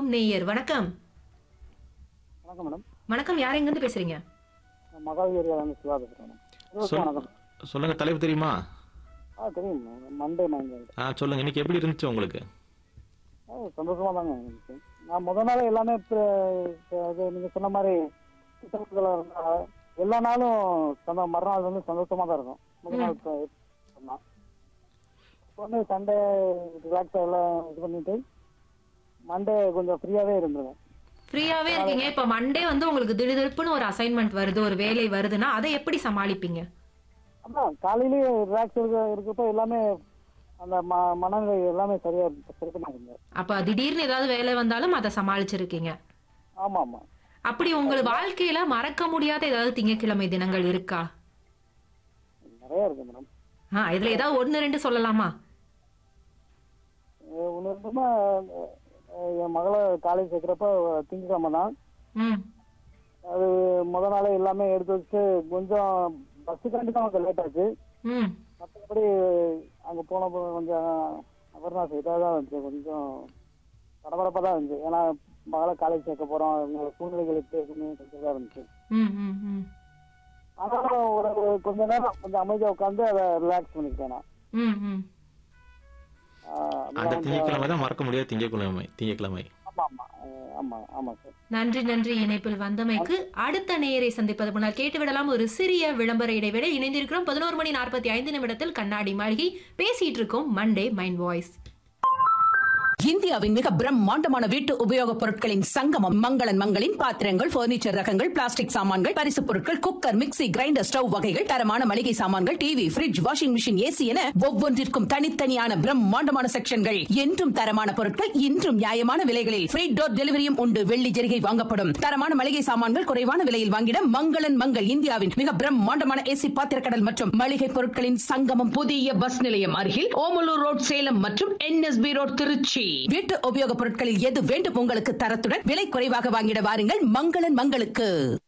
இணைந்திருக்கும் நேயர் வணக்கம் வணக்கம் மேடம் வணக்கம் யார் எங்க இருந்து பேசுறீங்க நான் மகாவீர் வந்து சிவா பேசுகிறேன் மேடம் இருபத்தி சொல் வணக்கம் சொல்லுங்க தலைப்பு தெரியுமா ஆ தெரியும் மண்டே மைண்ட் ஆ சொல்லுங்க இன்னைக்கு எப்படி இருந்துச்சு உங்களுக்கு ஆ சந்தோஷமா தாங்க இருந்துச்சு நான் முத நாள் எல்லாமே இப்ப- இப்ப அது நீங்க சொன்ன மாதிரி திட்டமிட்டல இருந்தா எல்லா நாளும் சந்தோ மறுநாள் வந்து சந்தோஷமா தான் இருக்கும் முதல் நாள் இப்ப சொன்னா இப்போ வந்து சண்டே ரிலாக்ஸாக எல்லாம் இது பண்ணிட்டு மண்டே கொஞ்சம் ஃப்ரீயாவே இருந்துருவேன் ஃப்ரீயாவே இருக்கீங்க இப்ப மண்டே வந்து உங்களுக்கு திடுதிப்புன்னு ஒரு அசைன்மெண்ட் வருது ஒரு வேலை வருதுன்னா அதை எப்படி சமாளிப்பீங்க அதான் காலையிலேயே ரிலாக்ஸ் இருக்க இருக்கப்ப எல்லாமே அந்த ம மனநிலை எல்லாமே சரியா சரி பண்ணாங்க அப்ப திடீர்னு ஏதாவது வேலை வந்தாலும் அதை சமாளிச்சிருக்கீங்க ஆமா ஆமா அப்படி உங்கள் வாழ்க்கையில மறக்க முடியாத ஏதாவது திங்கட்கிழமை தினங்கள் இருக்கா நிறைய இருக்கு மேடம் ஆ இதுல ஏதாவது ஒன்னு ரெண்டு சொல்லலாமா ஒன்று இருந்தோம்னா என் மகளை காலேஜ் சேர்க்குறப்ப திங்கக்கிழமை தான் ம் அது முத நாளே எல்லாமே எடுத்து வச்சு கொஞ்சம் பஸ்ஸுக்காண்டி தான் கொஞ்சம் லேட் ஆச்சு ம் மற்றபடி அங்கே போனப்போ கொஞ்சம் அவர்னாஸ் இதாக தான் இருந்துச்சு கொஞ்சம் படபடப்பாக தான் இருந்துச்சு ஏன்னா மகளை காலேஜ் சேர்க்க போகிறோம் எங்களோட சூழ்நிலைகள் எப்படி இருக்குன்னு கொஞ்சம் இதாக இருந்துச்சு ம் ம் ம் ஆனாலும் ஒரு ஒரு கொஞ்ச நேரம் கொஞ்சம் அமைதியாக உட்காந்து அதை ரிலாக்ஸ் பண்ணிக்கிட்டேன் நான் ம் ம் ஆஹ் அந்த அதெல்லாம் கொஞ்சம் திங்கட்கிழமை தான் மறக்க முடியாத திங்கட்கிழமை திங்கட்கிழமை ஆமாம் ஆமாம் ஆஹ் ஆமாம் ஆமாம் சார் நன்றி நன்றி இணைப்பில் வந்தமைக்கு அடுத்த நேயரை சந்திப்பது முன்னால் கேட்டுவிடலாம் ஒரு சிறிய விளம்பர இடைவேளை இணைந்திருக்கிறோம் பதினோரு மணி நாற்பத்தி ஐந்து நிமிடத்தில் கண்ணாடி மாளிகை பேசிட்டு இருக்கோம் மண்டே மைண்ட் வாய்ஸ் இந்தியாவின் மிக பிரம்மாண்டமான வீட்டு உபயோகப் பொருட்களின் சங்கமம் மங்களன் மங்களின் பாத்திரங்கள் பர்னிச்சர் ரகங்கள் பிளாஸ்டிக் சாமான்கள் பரிசுப் பொருட்கள் குக்கர் மிக்ஸி கிரைண்டர் ஸ்டவ் வகைகள் தரமான மளிகை சாமான்கள் TV fridge washing machine AC என ஒவ்வொன்றிற்கும் தனித்தனியான பிரம்மாண்டமான செக்ஷன்கள் என்றும் தரமான பொருட்கள் இன்றும் நியாயமான விலைகளில் ஃப்ரீ டோர் டெலிவரியும் உண்டு வெள்ளி ஜெரிகை வாங்கப்படும் தரமான மளிகை சாமான்கள் குறைவான விலையில் வாங்கிட மங்களன் மங்கள் இந்தியாவின் மிக பிரம்மாண்டமான ஏசி பாத்திரக்கடல் மற்றும் மளிகை பொருட்களின் சங்கமம் புதிய பஸ் நிலையம் அருகில் ஓமலூர் ரோட் சேலம் மற்றும் என்எஸ்பி ரோட் திருச்சி வீட்டு உபயோகப் பொருட்களில் எது வேண்டும் உங்களுக்கு தரத்துடன் விலை குறைவாக வாங்கிட வாருங்கள் மங்களன் மங்களுக்கு